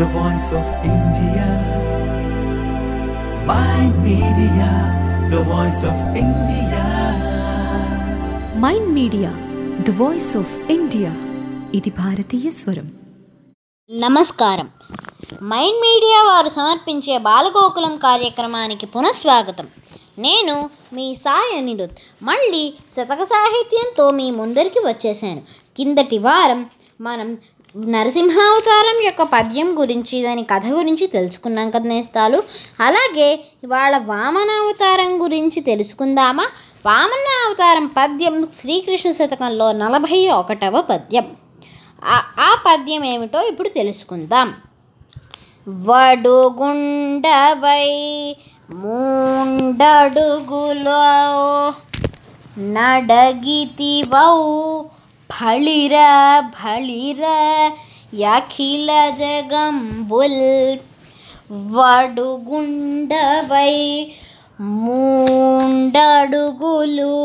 the voice of India. Mind Media, the voice of India. Mind media the voice of India ఇది భారతీయ స్వరం నమస్కారం mind media వారు సమర్పించే బాలగోకులం కార్యక్రమానికి పునఃస్వాగతం నేను మీ సాయి అనిరుద్ మళ్ళీ శతక సాహిత్యంతో మీ ముందరికి వచ్చేసాను కిందటి వారం మనం నరసింహావతారం యొక్క పద్యం గురించి దాని కథ గురించి తెలుసుకున్నాం కదా నేస్తాలు అలాగే ఇవాళ వామనావతారం గురించి తెలుసుకుందామా వామనావతారం పద్యం శ్రీకృష్ణ శతకంలో నలభై ఒకటవ పద్యం ఆ- ఆ పద్యం ఏమిటో ఇప్పుడు తెలుసుకుందాం వడుగుండవై మూండడుగులో నడగితివౌ ఫళిర ఫళిర యఖిల జగంబుల్ వడుగుండవై మూండడుగులు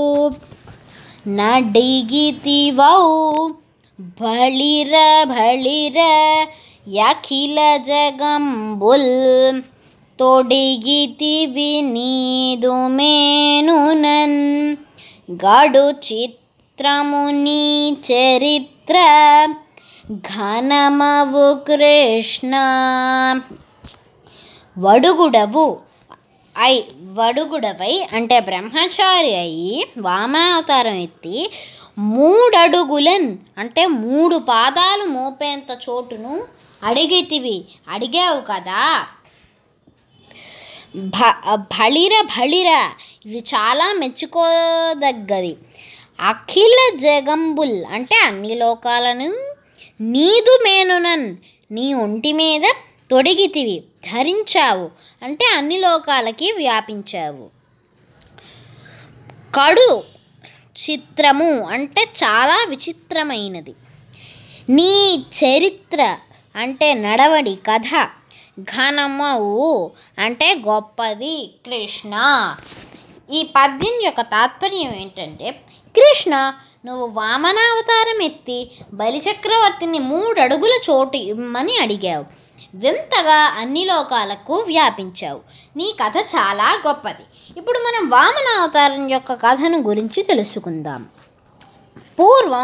నడిగితివౌ బళిర బళిర యఖిల జగంబుల్ తొడిగితివి నీదు మేనునన్ గడు చిత్రముని చరిత్ర ఘనమవు కృష్ణ వడుగుడవు ఐ వడుగుడవై అంటే బ్రహ్మచారి అయి వామావతారం ఎత్తి మూడడుగులన్ అంటే మూడు పాదాలు మోపేంత చోటును అడిగితివి అడిగావు కదా భ భళిర భళిర ఇది చాలా మెచ్చుకోదగ్గది అఖిల జగంబుల్ అంటే అన్ని లోకాలను నీదు మేనునన్ నీ ఒంటి మీద తొడిగితివి ధరించావు అంటే అన్ని లోకాలకి వ్యాపించావు కడు చిత్రము అంటే చాలా విచిత్రమైనది నీ చరిత్ర అంటే నడవడి కథ ఘనమవు అంటే గొప్పది కృష్ణ ఈ పద్యం యొక్క తాత్పర్యం ఏంటంటే కృష్ణ నువ్వు వామనావతారం ఎత్తి బలిచక్రవర్తిని మూడు అడుగుల చోటు ఇమ్మని అడిగావు వింతగా అన్ని లోకాలకు వ్యాపించావు నీ కథ చాలా గొప్పది ఇప్పుడు మనం వామనావతారం యొక్క కథను గురించి తెలుసుకుందాం పూర్వం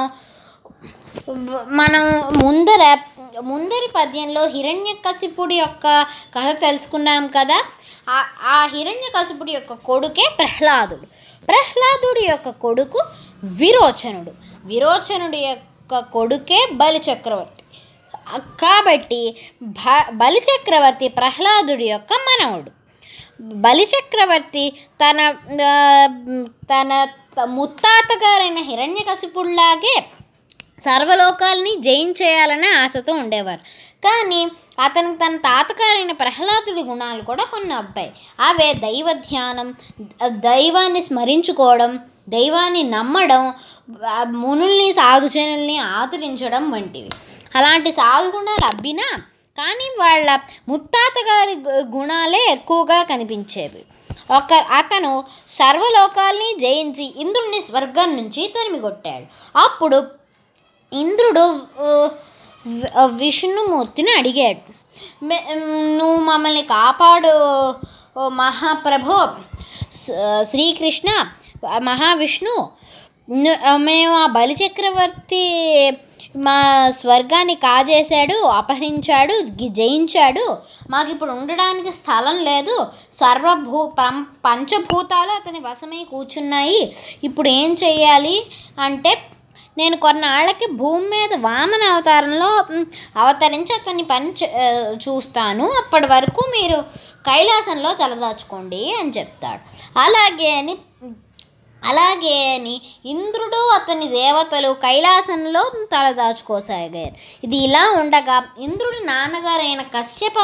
మనం ముందర ముందరి పద్యంలో హిరణ్యకశిపుడి యొక్క కథ తెలుసుకున్నాం కదా ఆ- ఆ హిరణ్యకశిపుడి యొక్క కొడుకే ప్రహ్లాదుడు ప్రహ్లాదుడి యొక్క కొడుకు విరోచనుడు విరోచనుడి యొక్క కొడుకే బలిచక్రవర్తి కాబట్టి భ బలిచక్రవర్తి ప్రహ్లాదుడి యొక్క మనవడు బలిచక్రవర్తి తన ఆ, తన ముత్తాతగారైన హిరణ్యకశిపుడిలాగే సర్వలోకాల్ని జయించేయాలనే ఆశతో ఉండేవారు కానీ అతనికి తన తాతగారైన ప్రహ్లాదుడి గుణాలు కూడా కొన్ని అబ్బాయి అవే దైవ ధ్యానం ద- దైవాన్ని స్మరించుకోవడం దైవాన్ని నమ్మడం ఆ మునుల్ని సాధుజనుల్ని ఆదరించడం వంటివి అలాంటి సాధు గుణాలు అబ్బినా కానీ వాళ్ళ ముత్తాతగారి గు- గుణాలే ఎక్కువగా కనిపించేవి ఒక అతను సర్వలోకాల్ని జయించి ఇంద్రుడిని స్వర్గం నుంచి తరిమికొట్టాడు అప్పుడు ఇంద్రుడు ఆ, వి- ఆ, విష్ణుమూర్తిని అడిగాడు "మే- నువ్వు మమ్మల్ని కాపాడు ఓ మహాప్రభు స- శ్రీకృష్ణ ఆ మహావిష్ణు ను- ఆ, మేము ఆ బలిచక్రవర్తి మా స్వర్గాన్ని కాజేశాడు అపహరించాడు గి- జయించాడు మాకు ఇప్పుడు ఉండడానికి స్థలం లేదు సర్వభూ పం పంచభూతాలు అతని వశమై కూర్చున్నాయి ఇప్పుడు ఏం చెయ్యాలి అంటే నేను కొన్నాళ్ళకి భూమి మీద వామన అవతారంలో మ్, అవతరించి అతన్ని పని చే- ఆ, చూస్తాను అప్పటి వరకు మీరు కైలాసంలో తలదాచుకోండి అని చెప్తాడు అలాగే అని అలాగే అని ఇంద్రుడు అతని దేవతలు కైలాసంలో తలదాచుకోసాగారు ఇది ఇలా ఉండగా ఇంద్రుడి నాన్నగారైన కశ్యప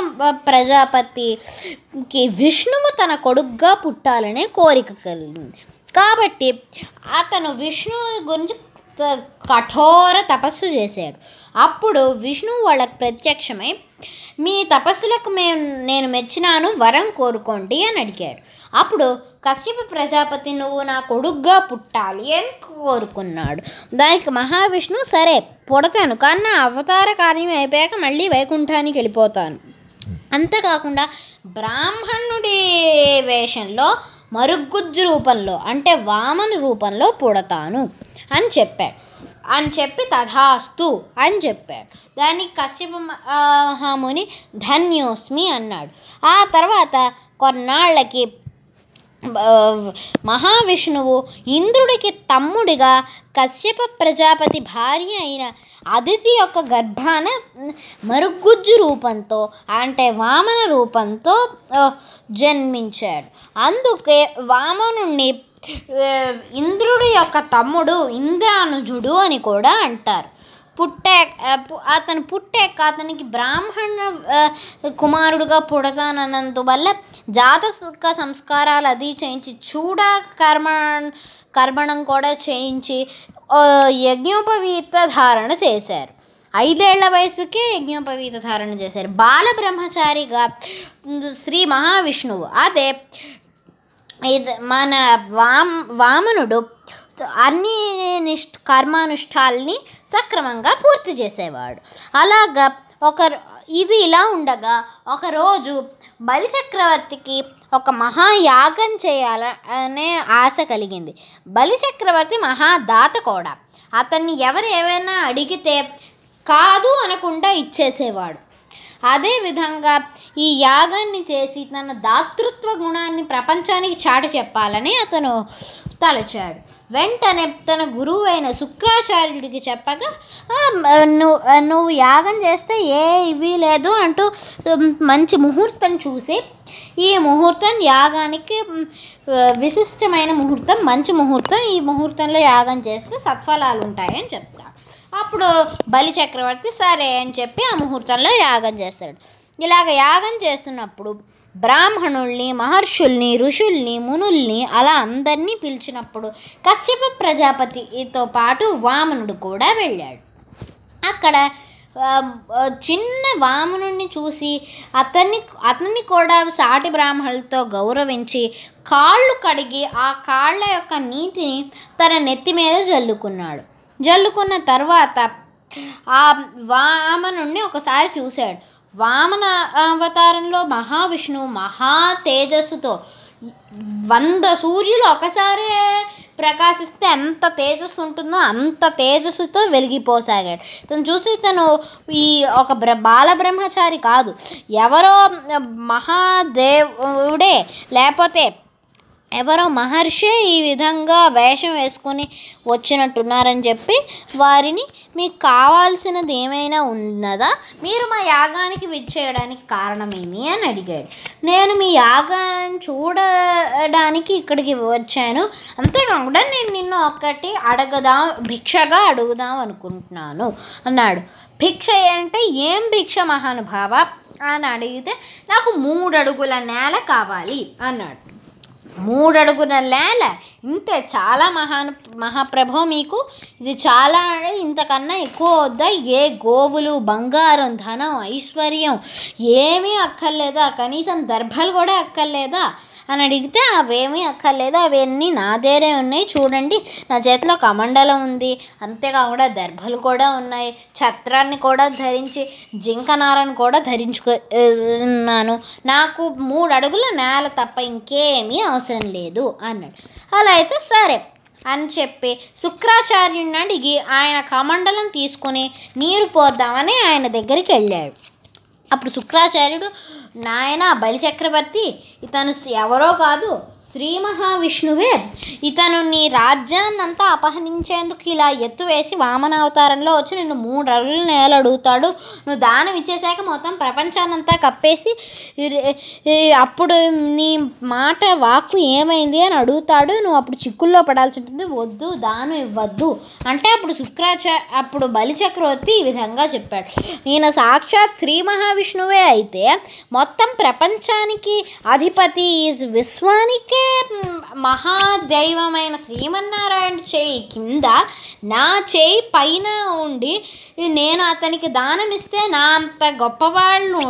ప్రజాపతికి విష్ణువు తన కొడుగ్గా పుట్టాలనే కోరిక కలిగింది కాబట్టి అతను విష్ణువు గురించి త- కఠోర తపస్సు చేశాడు అప్పుడు విష్ణువు వాళ్ళకి ప్రత్యక్షమై మీ తపస్సులకు మేము నేను మెచ్చినాను వరం కోరుకోండి అని అడిగాడు అప్పుడు కశ్యప ప్రజాపతి నువ్వు నా కొడుగ్గా పుట్టాలి అని కోరుకున్నాడు దానికి మహావిష్ణు సరే పుడతాను కానీ నా అవతార కార్యం అయిపోయాక మళ్ళీ వైకుంఠానికి వెళ్ళిపోతాను అంతేకాకుండా బ్రాహ్మణుడి వేషంలో మరుగుజ్జు రూపంలో అంటే వామన రూపంలో పుడతాను అని చెప్పాడు అని చెప్పి తథాస్తు అని చెప్పాడు దానికి కశ్యప మ- ఆ, మహాముని ధన్యోస్మి అన్నాడు ఆ తర్వాత కొన్నాళ్ళకి ఆ, మహావిష్ణువు ఇంద్రుడికి తమ్ముడిగా కశ్యప ప్రజాపతి భార్య అయిన అదితి యొక్క గర్భాన మరుగుజ్జు రూపంతో అంటే వామన రూపంతో ఆ, జన్మించాడు అందుకే వామనుణ్ణి ఆ, ఇంద్రుడి యొక్క తమ్ముడు ఇంద్రానుజుడు అని కూడా అంటారు పుట్టే ఆ, పు- అతను పుట్టాక అతనికి బ్రాహ్మణ ఆ, కుమారుడుగా పుడతానన్నందువల్ల జాతక సంస్కారాలు అది చేయించి చూడ కర్మ కర్మణం కూడా చేయించి ఆ, యజ్ఞోపవీత ధారణ చేశారు ఐదేళ్ల వయసుకే యజ్ఞోపవీత ధారణ చేశారు బాల బ్రహ్మచారిగా శ్రీ మహావిష్ణువు అదే ఇది మన వామ్ వామనుడు అన్ని నిష్ఠ కర్మానుష్ఠాల్ని సక్రమంగా పూర్తి చేసేవాడు అలాగా ఒక ఇది ఇలా ఉండగా ఒకరోజు బలిచక్రవర్తికి ఒక మహాయాగం చేయాలనే ఆశ కలిగింది బలిచక్రవర్తి మహాదాత కూడా అతన్ని ఎవరు ఏమైనా అడిగితే కాదు అనకుండా ఇచ్చేసేవాడు అదేవిధంగా ఈ యాగాన్ని చేసి తన దాతృత్వ గుణాన్ని ప్రపంచానికి చాటి చెప్పాలని అతను తలచాడు వెంటనే తన గురువు అయిన శుక్రాచార్యుడికి చెప్పగా "ఆ, నువ్వు నువ్వు యాగం చేస్తే ఏ ఇవి లేదు అంటూ ఉమ్, మంచి ముహూర్తం చూసి ఈ ముహూర్తం యాగానికి ఉమ్, విశిష్టమైన ముహూర్తం మంచి ముహూర్తం ఈ ముహూర్తంలో యాగం చేస్తే సత్ఫలాలు ఉంటాయని చెప్తాడు అప్పుడు బలి చక్రవర్తి సరే అని చెప్పి ఆ ముహూర్తంలో యాగం చేస్తాడు ఇలాగ యాగం చేస్తున్నప్పుడు బ్రాహ్మణుల్ని మహర్షుల్ని ఋషుల్ని మునుల్ని అలా అందరినీ పిలిచినప్పుడు కశ్యప ప్రజాపతితో పాటు వామనుడు కూడా వెళ్ళాడు అక్కడ ఆ, ఆ, చిన్న వామనుడిని చూసి అతన్ని అతన్ని కూడా సాటి బ్రాహ్మణులతో గౌరవించి కాళ్ళు కడిగి ఆ కాళ్ళ యొక్క నీటిని తన నెత్తి మీద జల్లుకున్నాడు జల్లుకున్న తర్వాత ఆ వామనుణ్ణి ఒకసారి చూశాడు వామన అవతారంలో మహావిష్ణువు మహా తేజస్సుతో వంద సూర్యులు ఒకసారి ప్రకాశిస్తే ఎంత తేజస్సు ఉంటుందో అంత తేజస్సుతో వెలిగిపోసాగాడు తను చూసి తను ఈ ఒక బ్ర బాలబ్రహ్మచారి కాదు ఎవరో మహాదేవుడే లేకపోతే ఎవరో మహర్షే ఈ విధంగా వేషం వేసుకొని వచ్చినట్టున్నారని చెప్పి వారిని మీకు కావాల్సినది ఏమైనా ఉన్నదా మీరు మా యాగానికి విచ్చేయడానికి కారణమేమి అని అడిగాడు నేను మీ యాగాన్ని చూడడానికి ఇక్కడికి వచ్చాను అంతేకాకుండా నేను నిన్ను ఒక్కటి అడగదాం భిక్షగా అడుగుదాం అనుకుంటున్నాను అన్నాడు భిక్ష అంటే ఏం భిక్ష మహానుభావ అని అడిగితే నాకు మూడు అడుగుల నేల కావాలి అన్నాడు మూడు అడుగుల నేల ఇంతే చాలా మహాను మహాప్రభో మీకు ఇది చాలా అంటే ఇంతకన్నా ఎక్కువ వద్దా ఏ గోవులు బంగారం ధనం ఐశ్వర్యం ఏమీ అక్కర్లేదా కనీసం దర్భలు కూడా అక్కర్లేదా అని అడిగితే అవేమీ అక్కర్లేదు అవన్నీ నా దగ్గరే ఉన్నాయి చూడండి నా చేతిలో కమండలం ఉంది అంతేకాకుండా దర్భలు కూడా ఉన్నాయి ఛత్రాన్ని కూడా ధరించి జింకనారను కూడా ధరించుకో ఆ, ఉన్నాను నాకు మూడు అడుగుల నేల తప్ప ఇంకేమీ అవసరం లేదు అన్నాడు అలా అయితే సరే అని చెప్పి శుక్రాచార్యుని అడిగి ఆయన కమండలం తీసుకుని నీరు పోద్దామని ఆయన దగ్గరికి వెళ్ళాడు అప్పుడు శుక్రాచార్యుడు నాయన బలిచక్రవర్తి ఇతను ఎవరో కాదు శ్రీ మహావిష్ణువే ఇతను నీ రాజ్యాన్నంతా అపహరించేందుకు ఇలా ఎత్తు వేసి వామనావతారంలో వచ్చి నిన్ను మూడు అడుగులు నేల అడుగుతాడు నువ్వు దానం ఇచ్చేసాక మొత్తం ప్రపంచాన్నంతా కప్పేసి ఇర్- ఈ అప్పుడు నీ మాట వాక్కు ఏమైంది అని అడుగుతాడు నువ్వు అప్పుడు చిక్కుల్లో పడాల్సి ఉంటుంది వద్దు దానం ఇవ్వద్దు అంటే అప్పుడు శుక్రాచార్య అప్పుడు బలిచక్రవర్తి ఈ విధంగా చెప్పాడు ఈయన సాక్షాత్ శ్రీ మహావిష్ణువే అయితే మొత్తం ప్రపంచానికి అధిపతి ఈజ్ విశ్వానికే మ్, మహాదైవమైన శ్రీమన్నారాయణ చేయి కింద నా చేయి పైన ఉండి నేను అతనికి దానం ఇస్తే నా అంత గొప్పవాళ్ళు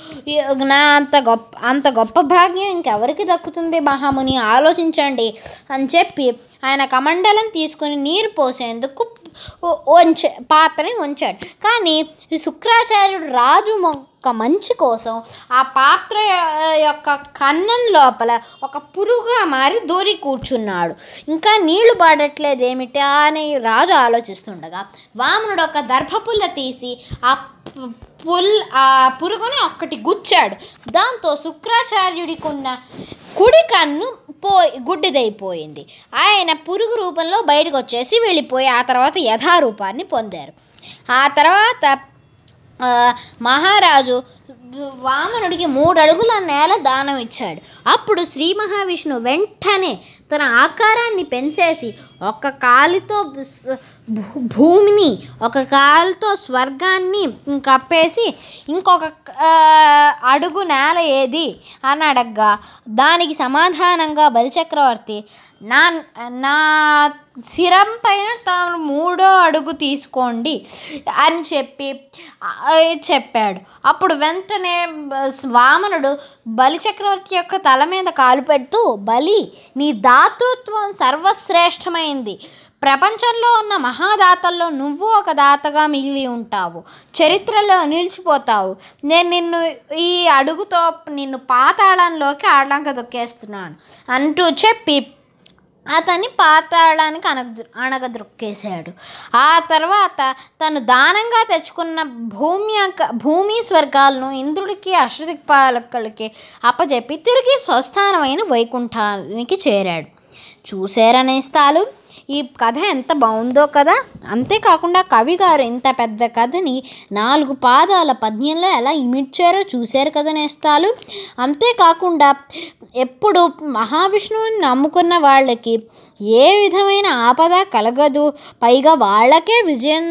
నా అంత గొప్ప అంత గొప్ప భాగ్యం ఇంకెవరికి దక్కుతుంది మహాముని ఆలోచించండి అని చెప్పి ఆయన కమండలం తీసుకుని నీరు పోసేందుకు ఉంచ పాత్రని ఉంచాడు కానీ ఈ శుక్రాచార్యుడు రాజు మొక్క మంచి కోసం ఆ పాత్ర యొక్క కన్నం లోపల ఒక పురుగుగా మారి దూరి కూర్చున్నాడు ఇంకా నీళ్లు పడట్లేదు ఏమిటా అని రాజు ఆలోచిస్తుండగా వామనుడు ఒక దర్భపుల్ల తీసి ఆ పు- పుల్ ఆ పురుగుని ఒక్కటి గుచ్చాడు దాంతో శుక్రాచార్యుడికి ఉన్న కుడి కన్ను పోయి గుడ్డిదైపోయింది ఆయన పురుగు రూపంలో బయటకు వచ్చేసి వెళ్ళిపోయి ఆ తర్వాత యథారూపాన్ని పొందారు ఆ తర్వాత ఆ, మహారాజు వామనుడికి మూడు అడుగుల నేల దానం ఇచ్చాడు అప్పుడు శ్రీ మహావిష్ణువు వెంటనే తన ఆకారాన్ని పెంచేసి ఒక కాలితో స్- భూ- భూమిని ఒక కాలితో స్వర్గాన్ని కప్పేసి ఇంకొక ఆ, అడుగు నేల ఏది అని అడగ్గా దానికి సమాధానంగా బలిచక్రవర్తి నా నా శిరం పైన తాను మూడో అడుగు తీసుకోండి అని చెప్పి ఆ, చెప్పాడు అప్పుడు వెంటనే బ- వామనుడు బలిచక్రవర్తి యొక్క తల మీద కాలు పెడుతూ బలి నీ దాతృత్వం సర్వశ్రేష్టమైంది ప్రపంచంలో ఉన్న మహాదాతల్లో నువ్వు ఒక దాతగా మిగిలి ఉంటావు చరిత్రలో నిలిచిపోతావు నేను నిన్ను ఈ అడుగుతో నిన్ను పాతాళంలోకి ఆడలంక దొక్కేస్తున్నాను అంటూ చెప్పి అతన్ని పాతాళానికి అనగ అణగద్రొక్కేశాడు ఆ తర్వాత తను దానంగా తెచ్చుకున్న భూమి యొక్క భూమి స్వర్గాలను ఇంద్రుడికి అష్టదిక్పాలకులకి అప్పజెప్పి తిరిగి స్వస్థానమైన వైకుంఠానికి చేరాడు చూసారా నేస్తాలు ఈ కథ ఎంత బాగుందో కదా అంతేకాకుండా కవి గారు ఇంత పెద్ద కథని నాలుగు పాదాల పద్యంలో ఎలా ఇమిడ్చారో చూశారు కదా నేస్తాలు అంతేకాకుండా ఎప్పుడు మహావిష్ణువుని నమ్ముకున్న వాళ్ళకి ఏ విధమైన ఆపద కలగదు పైగా వాళ్ళకే విజయం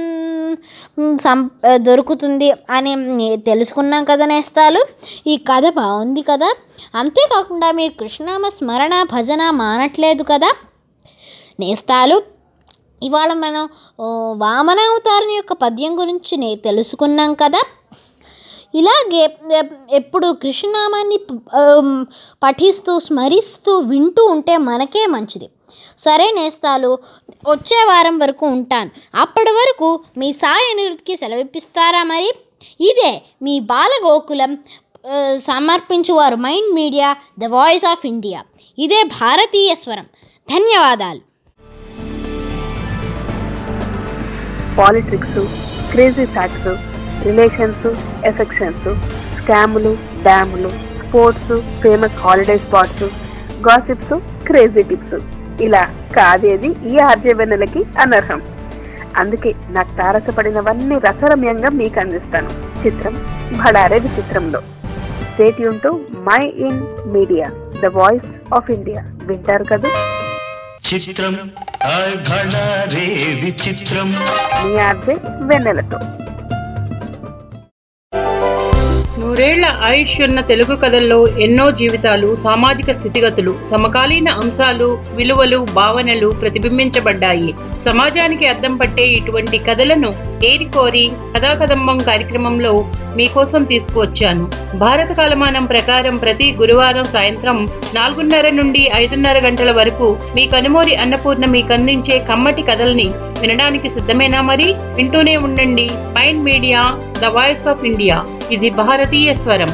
సం దొరుకుతుంది అని తెలుసుకున్నాం కదా నేస్తాలు ఈ కథ బాగుంది కదా అంతేకాకుండా మీరు కృష్ణనామ స్మరణ భజన మానట్లేదు కదా నేస్తాలు ఇవాళ మనం ఓ, వామనావతారం యొక్క పద్యం గురించి నే తెలుసుకున్నాం కదా ఇలాగే ఎ- ఎప్పుడు కృష్ణనామాన్ని ప- ఆమ్, పఠిస్తూ స్మరిస్తూ వింటూ ఉంటే మనకే మంచిది సరే నేస్తాలు వచ్చే వారం వరకు ఉంటాను అప్పటి వరకు మీ సాయి అనిరుద్ధికి సెలవిప్పిస్తారా మరి ఇదే మీ బాలగోకులం ఆ, సమర్పించువారు mind media the voice of India ఇదే భారతీయ స్వరం ధన్యవాదాలు politics crazy facts relations affections స్కాములు డ్యాములు sports famous holiday spots gossips crazy tips ఇలా కాదేది ఈ ఆర్జవెన్నెలకి అనర్హం అందుకే నాకు తారసపడినవన్నీ రసరమ్యంగా మీకు అందిస్తాను చిత్రం భడారే విచిత్రంలో stay tuned to mind media the voice of India వింటారు కదా చిత్రం హాయ్ భళా రే విచిత్రం మీ ఆర్జే వెన్నెలతో నూరేళ్ల ఆయుష్ ఉన్న తెలుగు కథల్లో ఎన్నో జీవితాలు సామాజిక స్థితిగతులు సమకాలీన అంశాలు విలువలు భావనలు ప్రతిబింబించబడ్డాయి సమాజానికి అద్దం పట్టే ఇటువంటి కథలను ఏరికోరి కథాకదంబం కార్యక్రమంలో మీకోసం తీసుకువచ్చాను భారత కాలమానం ప్రకారం ప్రతి గురువారం సాయంత్రం నాలుగున్నర నుండి ఐదున్నర గంటల వరకు మీ కనుమూరి అన్నపూర్ణ మీకు అందించే కమ్మటి కథల్ని వినడానికి సిద్ధమేనా మరి వింటూనే ఉండండి mind media the voice of India ఇది భారతీయ స్వరం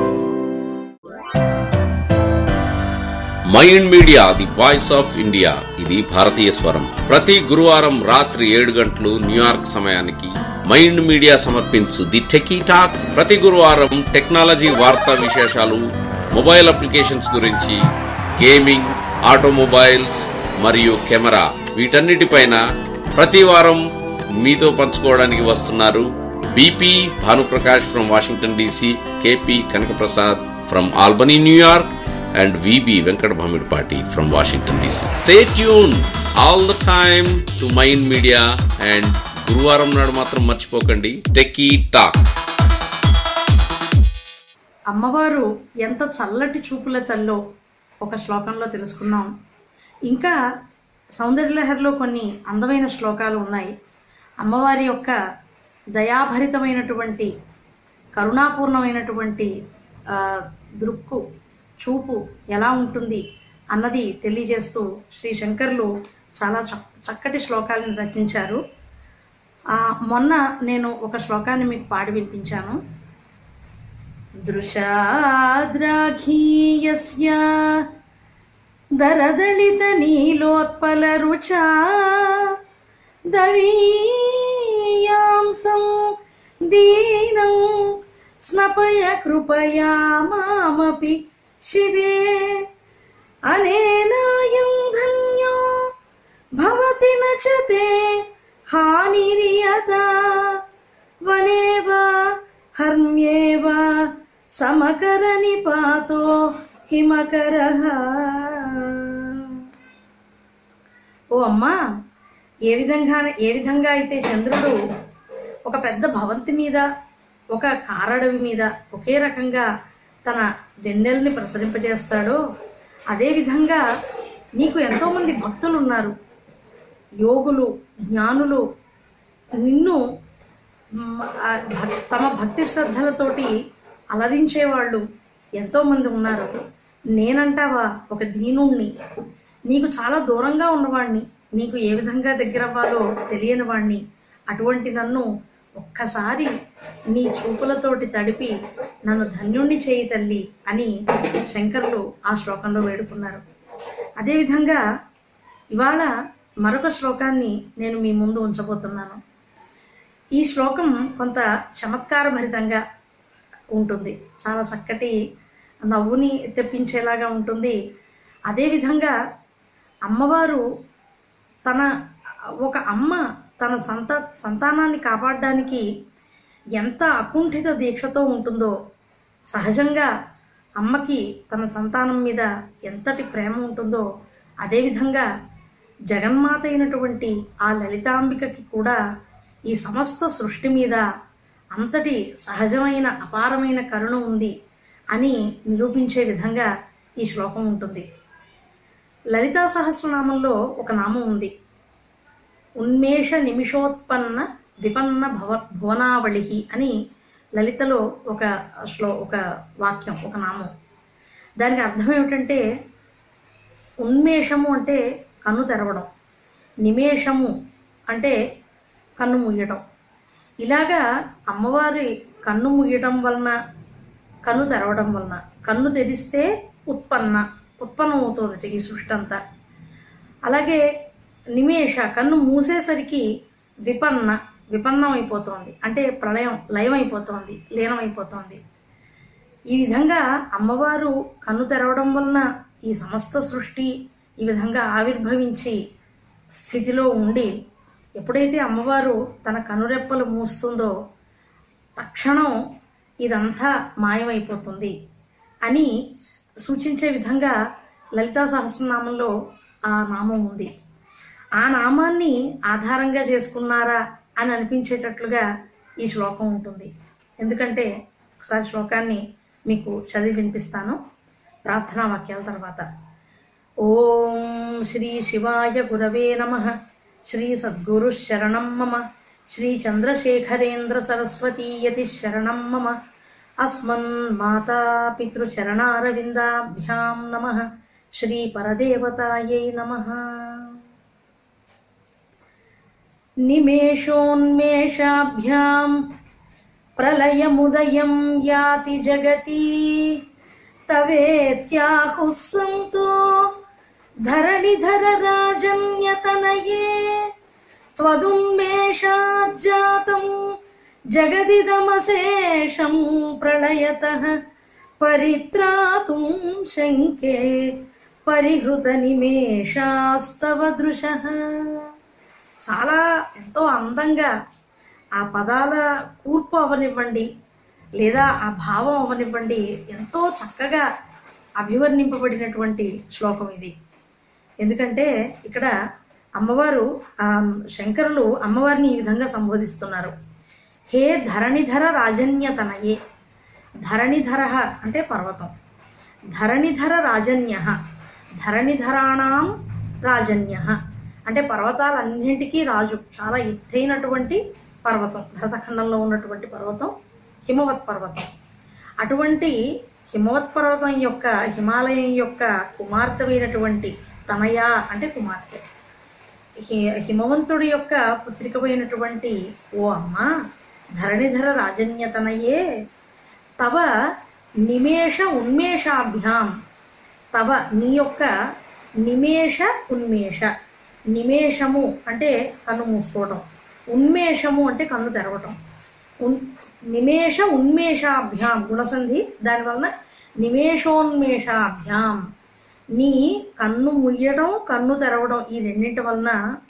mind media the voice of India ఇది భారతీయ స్వరం ప్రతి గురువారం రాత్రి ఏడు గంటలు న్యూయార్క్ సమయానికి మైండ్ మీడియా సమర్పించు ది టెకీ టాక్ ప్రతి గురువారం టెక్నాలజీ వార్తా విశేషాలు మొబైల్ అప్లికేషన్స్ గురించి గేమింగ్ ఆటోమొబైల్స్ మరియు కెమెరా వీటన్నిటిపైన ప్రతి వారం మీతో పంచుకోవడానికి వస్తున్నారు BP Bhanuprakash from Washington DC KP Kanakaprasad from Albany New York and VB Venkat Bhamidpati from Washington DC. Stay tuned all the time to Mind Media and గురువారం నాడు మాత్రం మర్చిపోకండి టెక్కీ టాక్ అమ్మవారు ఎంత చల్లటి చూపుల తల్లో ఒక శ్లోకంలో తెలుసుకున్నాం ఇంకా సౌందర్యలహరిలో కొన్ని అందమైన శ్లోకాలు ఉన్నాయి అమ్మవారి యొక్క దయాభరితమైనటువంటి కరుణాపూర్ణమైనటువంటి ఆ, దృక్కు చూపు ఎలా ఉంటుంది అన్నది తెలియజేస్తూ శ్రీ శంకర్లు చాలా చక్ చక్కటి శ్లోకాలను రచించారు ఆ, మొన్న నేను ఒక శ్లోకాన్ని మీకు పాడి వినిపించాను దృశాద్రాఘీయస్య దరదళిత నీలోత్పల రుచా దవీయాంసం దీనం స్నపయ కృపయా మామపి శివే అనేనాయం ధన్యో భవతి నచతే హానిరియత వనేవ హర్మ్యేవ సమకర నిపాతో హిమకర ఓ అమ్మా ఏ విధంగా ఏ విధంగా అయితే చంద్రుడు ఒక పెద్ద భవంతి మీద ఒక కారడవి మీద ఒకే రకంగా తన వెన్నెల్ని ప్రసరింపజేస్తాడో అదేవిధంగా నీకు ఎంతోమంది భక్తులు ఉన్నారు యోగులు జ్ఞానులు నిన్ను మ్, ఆ భక్- తమ భక్తి శ్రద్ధలతోటి అలరించేవాళ్ళు ఎంతోమంది ఉన్నారు నేనంటావా ఒక దీనుణ్ణి నీకు చాలా దూరంగా ఉన్నవాణ్ణి నీకు ఏ విధంగా దగ్గరవ్వాలో తెలియని వాణ్ణి అటువంటి నన్ను ఒక్కసారి నీ చూపులతోటి తడిపి నన్ను ధన్యుణ్ణి చేయి తల్లి అని శంకరులు ఆ శ్లోకంలో వేడుకున్నారు అదేవిధంగా ఇవాళ మరొక శ్లోకాన్ని నేను మీ ముందు ఉంచబోతున్నాను ఈ శ్లోకం కొంత చమత్కారభరితంగా ఉంటుంది చాలా చక్కటి నవ్వుని తెప్పించేలాగా ఉంటుంది అదేవిధంగా అమ్మవారు తన ఒక అమ్మ తన సంత సంతానాన్ని కాపాడడానికి ఎంత అకుంఠిత దీక్షతో ఉంటుందో సహజంగా అమ్మకి తన సంతానం మీద ఎంతటి ప్రేమ ఉంటుందో అదేవిధంగా జగన్మాత అయినటువంటి ఆ లలితాంబికకి కూడా ఈ సమస్త సృష్టి మీద అంతటి సహజమైన అపారమైన కరుణ ఉంది అని నిరూపించే విధంగా ఈ శ్లోకం ఉంటుంది లలితా సహస్రనామంలో ఒక నామం ఉంది ఉన్మేష నిమిషోత్పన్న విపన్న భవ భువనావళి అని లలితలో ఒక శ్లో ఒక వాక్యం ఒక నామం దానికి అర్థం ఏమిటంటే ఉన్మేషము అంటే కన్ను తెరవడం నిమేషము అంటే కన్ను ముయ్యడం ఇలాగా అమ్మవారి కన్ను ముయ్యడం వలన కన్ను తెరవడం వలన కన్ను తెరిస్తే ఉత్పన్న ఉత్పన్నం అవుతుంది ఈ సృష్టి అంతా అలాగే నిమేష కన్ను మూసేసరికి విపన్న విపన్నం అయిపోతోంది అంటే ప్రళయం లయం అయిపోతోంది లీనం అయిపోతోంది ఈ విధంగా అమ్మవారు కన్ను తెరవడం వలన ఈ సమస్త సృష్టి ఈ విధంగా ఆవిర్భవించి స్థితిలో ఉండి ఎప్పుడైతే అమ్మవారు తన కనురెప్పలు మూస్తుందో తక్షణం ఇదంతా మాయమైపోతుంది అని సూచించే విధంగా లలితా సహస్రనామంలో ఆ నామం ఉంది ఆ నామాన్ని ఆధారంగా చేసుకున్నారా అని అనిపించేటట్లుగా ఈ శ్లోకం ఉంటుంది ఎందుకంటే ఒకసారి శ్లోకాన్ని మీకు చదివి వినిపిస్తాను ప్రార్థనా వాక్యాల తర్వాత ఓం శ్రీ శివాయ గురవే నమ శ్రీ సద్గురు శరణం మమ శ్రీ చంద్రశేఖరేంద్ర సరస్వతీయతి శరణం మమ అస్మన్ మాతా పితృచరణారవిందాభ్యాం నమ శ్రీ పరదేవతాయై నమ నిమేషోన్మేషాభ్యాం ప్రళయముదయం యాతి జగతి తవేత్యాహుः సంతో ధరణిధర రాజన్యతనయే त्वदुन्मेषाज्जातं जगदिदमशेषं प्रलयतः परित्रातुं शङ्के పరిహృతనిమేషాస్తవ దృశ చాలా ఎంతో అందంగా ఆ పదాల కూర్పు అవనివ్వండి లేదా ఆ భావం అవనివ్వండి ఎంతో చక్కగా అభివర్ణింపబడినటువంటి శ్లోకం ఇది ఎందుకంటే ఇక్కడ అమ్మవారు ఆ శంకరులు అమ్మవారిని ఈ విధంగా సంబోధిస్తున్నారు హే ధరణిధర రాజన్యతనయే ధరణిధర అంటే పర్వతం ధరణిధర రాజన్య ధరణిధరాణం రాజన్య అంటే పర్వతాలన్నింటికీ రాజు చాలా ఎత్తైనటువంటి పర్వతం భరతఖండంలో ఉన్నటువంటి పర్వతం హిమవత్ పర్వతం అటువంటి హిమవత్ పర్వతం యొక్క హిమాలయం యొక్క కుమార్తెమైనటువంటి తనయ అంటే కుమార్తె హి హిమవంతుడి యొక్క పుత్రికమైనటువంటి ఓ అమ్మ ధరణిధర రాజన్యతనయే తవ నిమేష ఉన్మేషాభ్యాం తవ నీ యొక్క నిమేష ఉన్మేష నిమేషము అంటే కన్ను మూసుకోవటం ఉన్మేషము అంటే కన్ను తెరవటం ఉన్ నిమేష ఉన్మేషాభ్యాం గుణసంధి దానివలన నిమేషోన్మేషాభ్యాం నీ కన్ను ముయ్యడం కన్ను తెరవడం ఈ రెండింటి వలన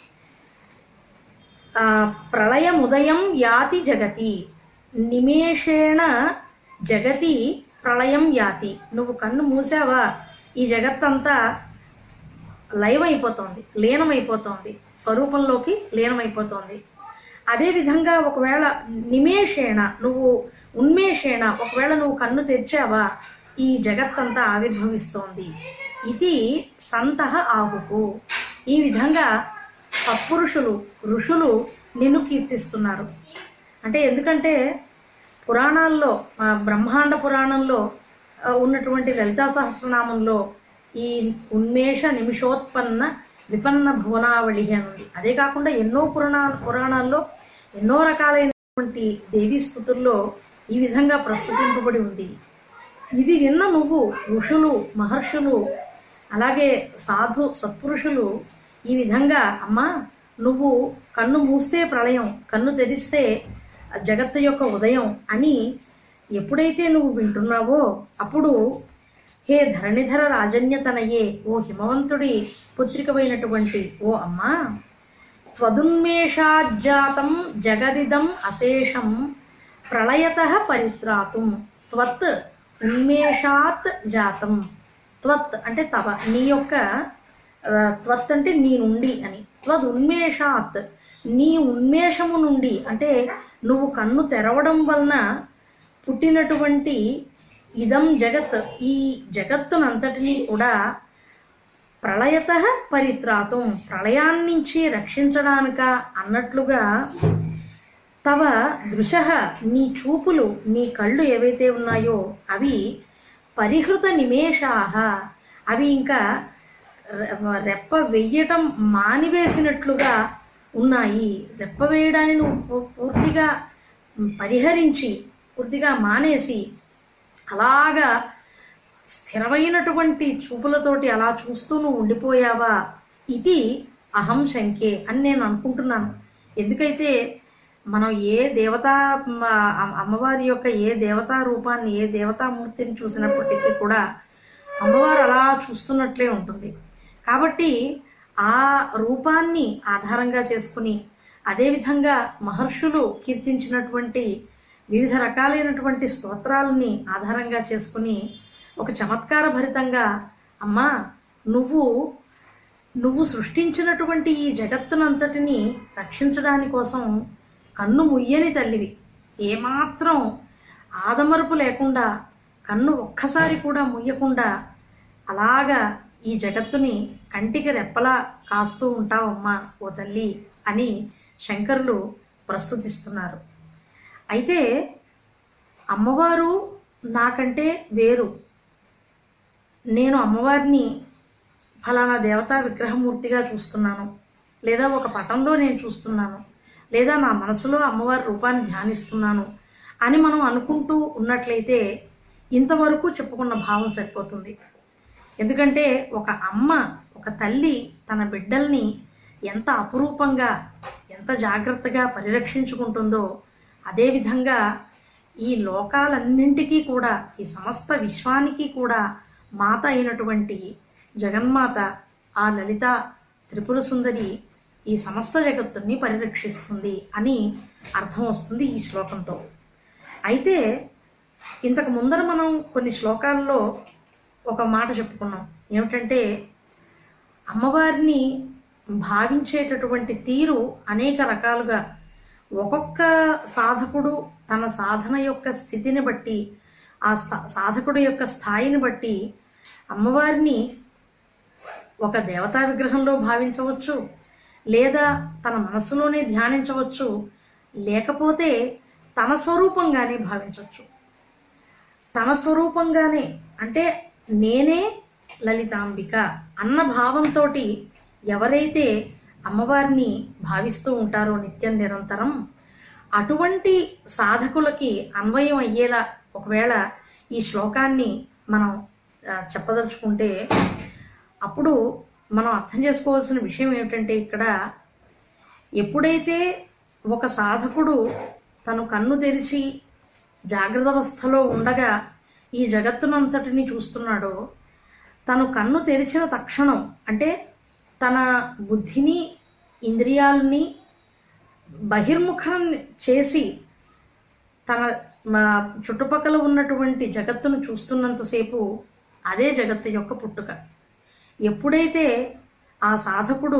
ఆ, ప్రళయముదయం యాతి జగతి నిమేషేణ జగతి ప్రళయం యాతి నువ్వు కన్ను మూసావా ఈ జగత్తంతా లయమైపోతోంది లీనమైపోతోంది స్వరూపంలోకి లీనమైపోతోంది అదేవిధంగా ఒకవేళ నిమేషేణ నువ్వు ఉన్మేషేణ ఒకవేళ నువ్వు కన్ను తెరిచావా ఈ జగత్తంతా ఆవిర్భవిస్తోంది ఇది సంతః ఆహుకు ఈ విధంగా సత్పురుషులు ఋషులు నిన్ను కీర్తిస్తున్నారు అంటే ఎందుకంటే పురాణాల్లో ఆ, బ్రహ్మాండ పురాణంలో ఆ, ఉన్నటువంటి లలితా సహస్రనామంలో ఈ ఉన్మేష నిమిషోత్పన్న విపన్న భువనావళి అని ఉంది అదే కాకుండా ఎన్నో పురాణ పురాణాల్లో ఎన్నో రకాలైనటువంటి దేవీ స్థుతుల్లో ఈ విధంగా ప్రస్తుతింపబడి ఉంది ఇది విన్న నువ్వు ఋషులు మహర్షులు అలాగే సాధు సత్పురుషులు ఈ విధంగా అమ్మా నువ్వు కన్ను మూస్తే ప్రళయం కన్ను తెరిస్తే జగత్తు యొక్క ఉదయం అని ఎప్పుడైతే నువ్వు వింటున్నావో అప్పుడు హే ధరణిధర రాజన్యతనయే ఓ హిమవంతుడి పుత్రికమైనటువంటి ఓ అమ్మా త్వదున్మేషాజ్జాతం జగదిదం అశేషం ప్రళయత పరిత్రాతుం త్వత్ ఉన్మేషాత్ జాతం త్వత్ అంటే తవ నీ యొక్క ఆ, త్వత్ అంటే నీ నుండి అని త్వద్ ఉన్మేషాత్ నీ ఉన్మేషము నుండి అంటే నువ్వు కన్ను తెరవడం వలన పుట్టినటువంటి ఇదం జగత్ ఈ జగత్తునంతటినీ కూడా ప్రళయత పరిత్రాతం ప్రళయాన్నించి రక్షించడానిక అన్నట్లుగా తవ దృశ నీ చూపులు నీ కళ్ళు ఏవైతే ఉన్నాయో అవి పరిహృత నిమేషాహ అవి ఇంకా రె- రెప్ప వెయ్యటం మానివేసినట్లుగా ఉన్నాయి రెప్ప వేయడాన్ని నువ్వు పూ- పూర్తిగా పరిహరించి పూర్తిగా మానేసి అలాగా స్థిరమైనటువంటి చూపులతోటి అలా చూస్తూ నువ్వు ఉండిపోయావా ఇది అహం శంకే అని నేను అనుకుంటున్నాను ఎందుకైతే మనం ఏ దేవతా మ- అమ్- అమ్మవారి యొక్క ఏ దేవతా రూపాన్ని ఏ దేవతామూర్తిని చూసినప్పటికీ కూడా అమ్మవారు అలా చూస్తున్నట్లే ఉంటుంది కాబట్టి ఆ రూపాన్ని ఆధారంగా చేసుకుని అదేవిధంగా మహర్షులు కీర్తించినటువంటి వివిధ రకాలైనటువంటి స్తోత్రాలని ఆధారంగా చేసుకుని ఒక చమత్కార భరితంగా అమ్మా నువ్వు నువ్వు సృష్టించినటువంటి ఈ జగత్తునంతటిని రక్షించడాని కోసం కన్ను ముయ్యని తల్లివి ఏమాత్రం ఆదమరుపు లేకుండా కన్ను ఒక్కసారి కూడా ముయ్యకుండా అలాగా ఈ జగత్తుని కంటికి రెప్పలా కాస్తూ ఉంటావమ్మా ఓ తల్లి అని శంకరులు ప్రస్తుతిస్తున్నారు అయితే అమ్మవారు నాకంటే వేరు నేను అమ్మవారిని ఫలానా దేవతా విగ్రహమూర్తిగా చూస్తున్నాను లేదా ఒక పటంలో నేను చూస్తున్నాను లేదా నా మనసులో అమ్మవారి రూపాన్ని ధ్యానిస్తున్నాను అని మనం అనుకుంటూ ఉన్నట్లయితే ఇంతవరకు చెప్పుకున్న భావం సరిపోతుంది ఎందుకంటే ఒక అమ్మ ఒక తల్లి తన బిడ్డల్ని ఎంత అపురూపంగా ఎంత జాగ్రత్తగా పరిరక్షించుకుంటుందో అదేవిధంగా ఈ లోకాలన్నింటికీ కూడా ఈ సమస్త విశ్వానికి కూడా మాత అయినటువంటి జగన్మాత ఆ లలిత త్రిపుర సుందరి ఈ సమస్త జగత్తుని పరిరక్షిస్తుంది అని అర్థం వస్తుంది ఈ శ్లోకంతో అయితే ఇంతకు ముందర మనం కొన్ని శ్లోకాల్లో ఒక మాట చెప్పుకున్నాం ఏమిటంటే అమ్మవారిని భావించేటటువంటి తీరు అనేక రకాలుగా ఒక్కొక్క సాధకుడు తన సాధన యొక్క స్థితిని బట్టి ఆ స్థా సాధకుడు యొక్క స్థాయిని బట్టి అమ్మవారిని ఒక దేవతా విగ్రహంలో భావించవచ్చు లేదా తన మనస్సులోనే ధ్యానించవచ్చు లేకపోతే తన స్వరూపంగానే భావించవచ్చు తన స్వరూపంగానే అంటే నేనే లలితాంబిక అన్న భావంతో ఎవరైతే అమ్మవారిని భావిస్తూ ఉంటారో నిత్యం నిరంతరం అటువంటి సాధకులకి అన్వయం అయ్యేలా ఒకవేళ ఈ శ్లోకాన్ని మనం ఆ, చెప్పదలుచుకుంటే అప్పుడు మనం అర్థం చేసుకోవాల్సిన విషయం ఏమిటంటే ఇక్కడ ఎప్పుడైతే ఒక సాధకుడు తను కన్ను తెరిచి జాగ్రత్త అవస్థలో ఉండగా ఈ జగత్తునంతటిని చూస్తున్నాడో తను కన్ను తెరిచిన తక్షణం అంటే తన బుద్ధిని ఇంద్రియాలని బహిర్ముఖం చేసి తన మా చుట్టుపక్కల ఉన్నటువంటి జగత్తును చూస్తున్నంతసేపు అదే జగత్తు యొక్క పుట్టుక ఎప్పుడైతే ఆ సాధకుడు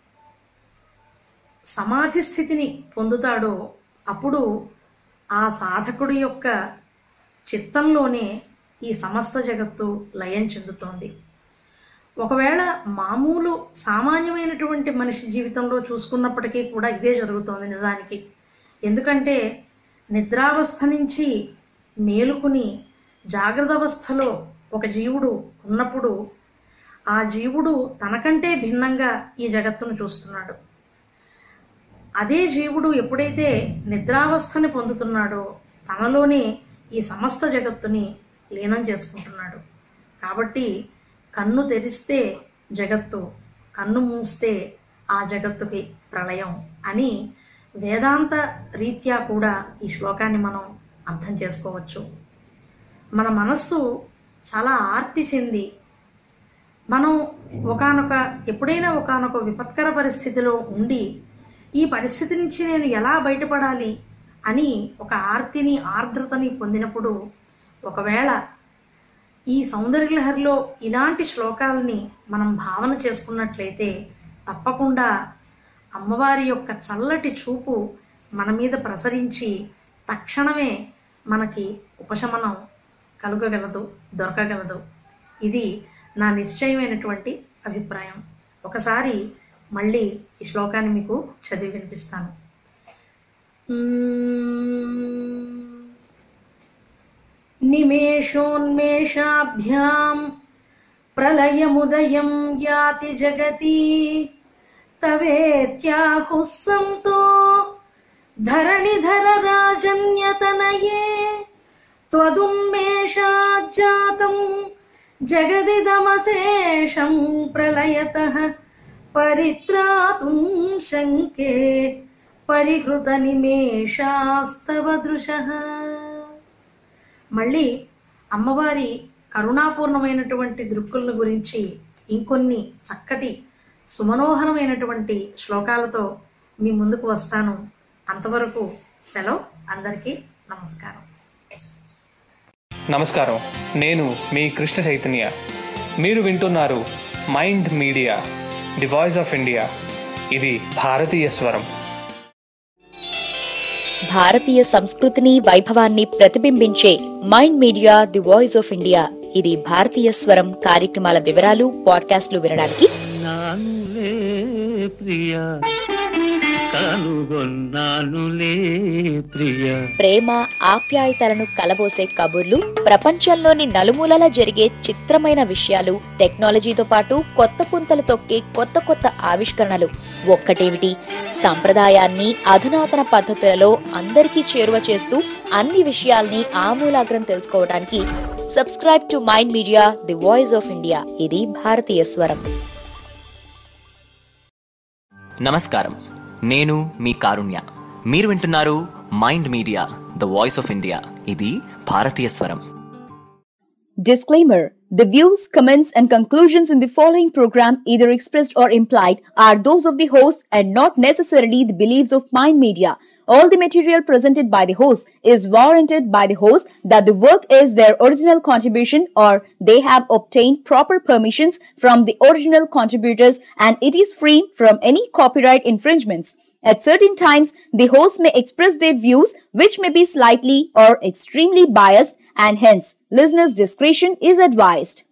సమాధి స్థితిని పొందుతాడో అప్పుడు ఆ సాధకుడి యొక్క చిత్తంలోనే ఈ సమస్త జగత్తు లయం చెందుతోంది ఒకవేళ మామూలు సామాన్యమైనటువంటి మనిషి జీవితంలో చూసుకున్నప్పటికీ కూడా ఇదే జరుగుతోంది నిజానికి ఎందుకంటే నిద్రావస్థ నుంచి మేలుకుని జాగ్రత్త అవస్థలో ఒక జీవుడు ఉన్నప్పుడు ఆ జీవుడు తనకంటే భిన్నంగా ఈ జగత్తును చూస్తున్నాడు అదే జీవుడు ఎప్పుడైతే నిద్రావస్థని పొందుతున్నాడో తనలోనే ఈ సమస్త జగత్తుని లీనం చేసుకుంటున్నాడు కాబట్టి కన్ను తెరిస్తే జగత్తు కన్ను మూస్తే ఆ జగత్తుకి ప్రళయం అని వేదాంత రీత్యా కూడా ఈ శ్లోకాన్ని మనం అర్థం చేసుకోవచ్చు మన మనస్సు చాలా ఆర్తి చెంది మనం ఒకానొక ఎప్పుడైనా ఒకానొక విపత్కర పరిస్థితిలో ఉండి ఈ పరిస్థితి నుంచి నేను ఎలా బయటపడాలి అని ఒక ఆర్తిని ఆర్ద్రతని పొందినప్పుడు ఒకవేళ ఈ సౌందర్యలహరిలో ఇలాంటి శ్లోకాలని మనం భావన చేసుకున్నట్లయితే తప్పకుండా అమ్మవారి యొక్క చల్లటి చూపు మన మీద ప్రసరించి తక్షణమే మనకి ఉపశమనం కలుగగలదు దొరకగలదు ఇది నా నిశ్చయమైనటువంటి అభిప్రాయం ఒకసారి మళ్ళీ ఈ శ్లోకాన్ని మీకు చదివి వినిపిస్తాను నిమేషోన్మేషాభ్యాం ప్రళయముదయం యాతి జగతి తవేత్యాహుः సంతో ధరణిధర రాజన్యతనయే त्वदुन्मेषाज्जातं जगदिदमशेषं प्रलयतः परित्रातुं शङ्के పరిహృతనిమేషాస్తవ దృశ మళ్ళీ అమ్మవారి కరుణాపూర్ణమైనటువంటి దృక్కులను గురించి ఇంకొన్ని చక్కటి సుమనోహరమైనటువంటి శ్లోకాలతో మీ ముందుకు వస్తాను అంతవరకు సెలవు అందరికీ నమస్కారం నమస్కారం నేను మీ కృష్ణ చైతన్య మీరు వింటున్నారు mind media the voice of India ఇది భారతీయ స్వరం భారతీయ సంస్కృతిని వైభవాన్ని ప్రతిబింబించే mind media the voice of India ఇది భారతీయ స్వరం కార్యక్రమాల వివరాలు పాడ్కాస్ట్లు వినడానికి నానులే ప్రియ కనుగొన్నానులే ప్రియ ప్రేమ ఆప్యాయతలను కలబోసే కబుర్లు ప్రపంచంలోని నలుమూలల జరిగే చిత్రమైన విషయాలు టెక్నాలజీతో పాటు కొత్త పుంతలు తొక్కే కొత్త కొత్త ఆవిష్కరణలు ఒక్కటేమిటి సంప్రదాయాన్ని అధునాతన పద్ధతులలో అందరికీ చేరువ చేస్తూ అన్ని విషయాల్ని ఆమూలాగ్రం తెలుసుకోవడానికి subscribe to mind media the voice of India ఇది భారతీయ స్వరం నమస్కారం నేను మీ కారుణ్య మీరు వింటున్నారు mind media the voice of India ఇది భారతీయ స్వరం Disclaimer The views, comments, and conclusions in the following program, either expressed or implied, are those of the host and not necessarily the beliefs of Mind Media. All the material presented by the host is warranted by the host that the work is their original contribution or they have obtained proper permissions from the original contributors and it is free from any copyright infringements. At certain times, the host may express their views which may be slightly or extremely biased and hence listeners' discretion is advised.